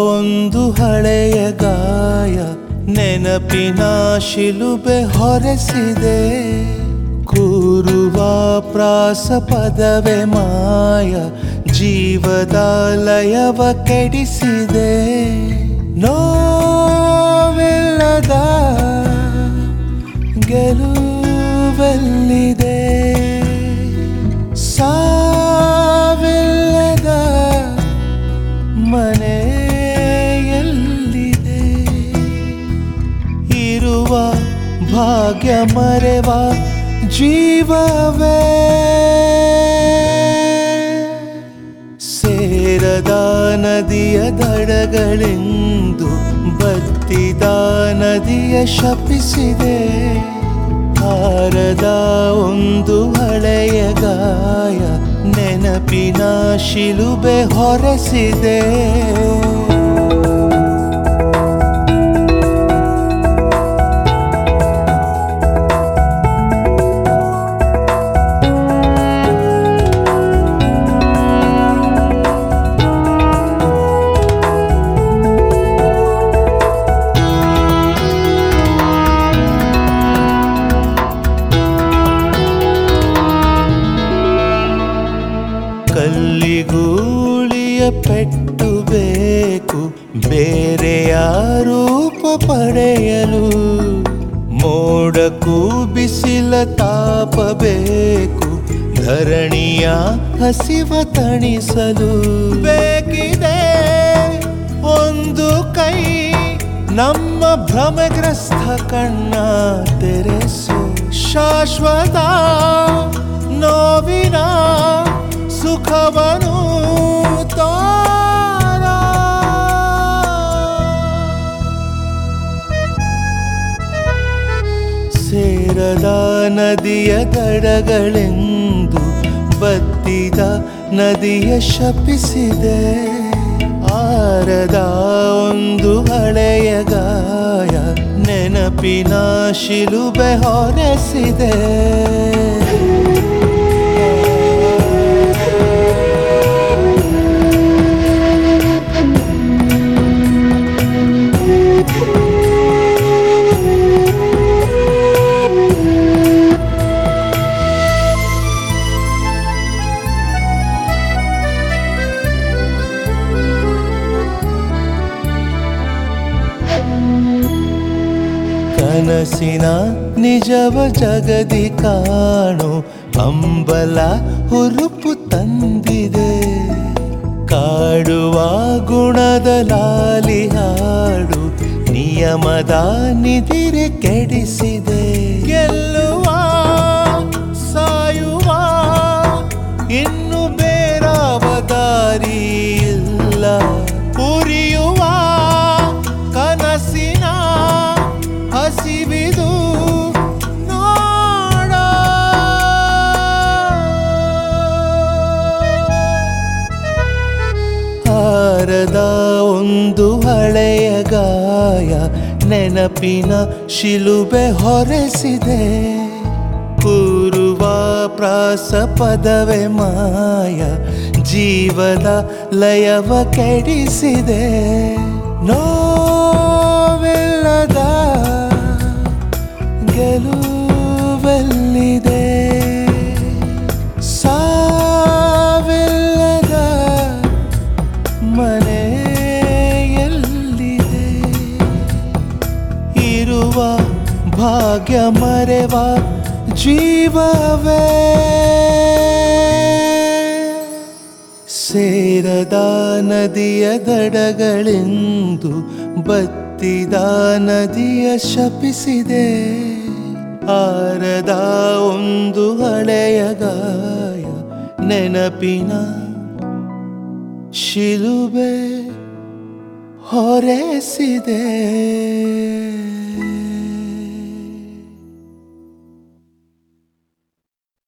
ಒಂದು ಹಳೆಯ ಗಾಯ ನೆನಪಿನ ಶಿಲುಬೆ ಹೊರೆಸಿದೆ ಕೂರುವ ಪ್ರಾಸ ಪದವೇ ಮಾಯ ಜೀವದ ಲಯವ ಕೆಡಿಸಿದೆ ನೋವಿಲ್ಲದ ಗೆಲುವೆಲ್ಲಿದೆ ಸಾವಿಲ್ಲದ ಮನೆಯಲ್ಲಿದೆ ಇರುವ ಭಾಗ್ಯ ಮರೆವ ಜೀವವೇ ಸೇರದ ನದಿಯ ದಡಗಳೆಂದು ಬತ್ತಿದ ನದಿಯ ಶಪಿಸಿದೆ ಹಾರದ ಒಂದು ಹಳೆಯ ಗಾಯ ನೆನಪಿನ ಶಿಲುಬೆ ಹೊರೆಸಿದೆ ಕಲ್ಲಿಗೂಳಿಯ ಪೆಟ್ಟು ಬೇಕು ಬೇರೆಯ ರೂಪ ಪಡೆಯಲು ಮೋಡಕ್ಕೂ ಬಿಸಿಲ ತಾಪ ಬೇಕು ಧರಣಿಯ ಹಸಿವ ತಣಿಸಲು ಬೇಕಿದೆ ಒಂದು ಕೈ ನಮ್ಮ ಭ್ರಮಗ್ರಸ್ತ ಕಣ್ಣ ತೆರೆಸು ಶಾಶ್ವತ ನೋವಿನ ಸುಖವನು ತೋರ ಸೇರದ ನದಿಯ ದಡಗಳೆಂದು ಬತ್ತಿದ ನದಿಯ ಶಪಿಸಿದೆ ಆರದ ಒಂದು ಹಳೆಯ ಗಾಯ ನೆನಪಿನ ಶಿಲುಬೆ ಹೊರೆಸಿದೆ ಕನಸಿನ ನಿಜವ ಜಗದಿ ಕಾಣು ಅಂಬಲ ಹುರುಪು ತಂದಿದೆ ಕಾಡುವ ಗುಣದ ಲಾಲಿ ಹಾಡು ನಿಯಮದ ನಿದಿರೆ ಕೆಡಿಸಿದೆ ಗೆಲ್ಲುವ ಸಾಯುವ ಇನ್ನು ಬೇರಾವ ದಾರಿ ಇಲ್ಲ ಉರಿಯುವ ಕನಸಿನ ಹಸಿವಿದು ನೋಡ ಹಾರದ ಒಂದು ಹಳೆಯ ಗಾಯ ನೆನಪಿನ ಶಿಲುಬೆ ಹೊರೆಸಿದೆ ಕೂರುವ ಪ್ರಾಸ ಪದವೇ ಮಾಯ ಜೀವದ ಲಯವ ಕೆಡಿಸಿದೆ ನೋವಿಲ್ಲದ ಗೆಲುವೆಲ್ಲಿದೆ ಸಾವಿಲ್ಲದ ಮನೆಯಲ್ಲಿದೆ ಇರುವ ಭಾಗ್ಯ ಮರೆವ ಜೀವವೇ ಸೇರದ ನದಿಯ ದಡಗಳೆಂದು ಬತ್ತಿದ ನದಿಯ ಶಪಿಸಿದೆ ಆರದ ಒಂದು ಹಳೆಯ ಗಾಯ ನೆನಪಿನ ಶಿಲುಬೆ ಹೊರೆಸಿದೆ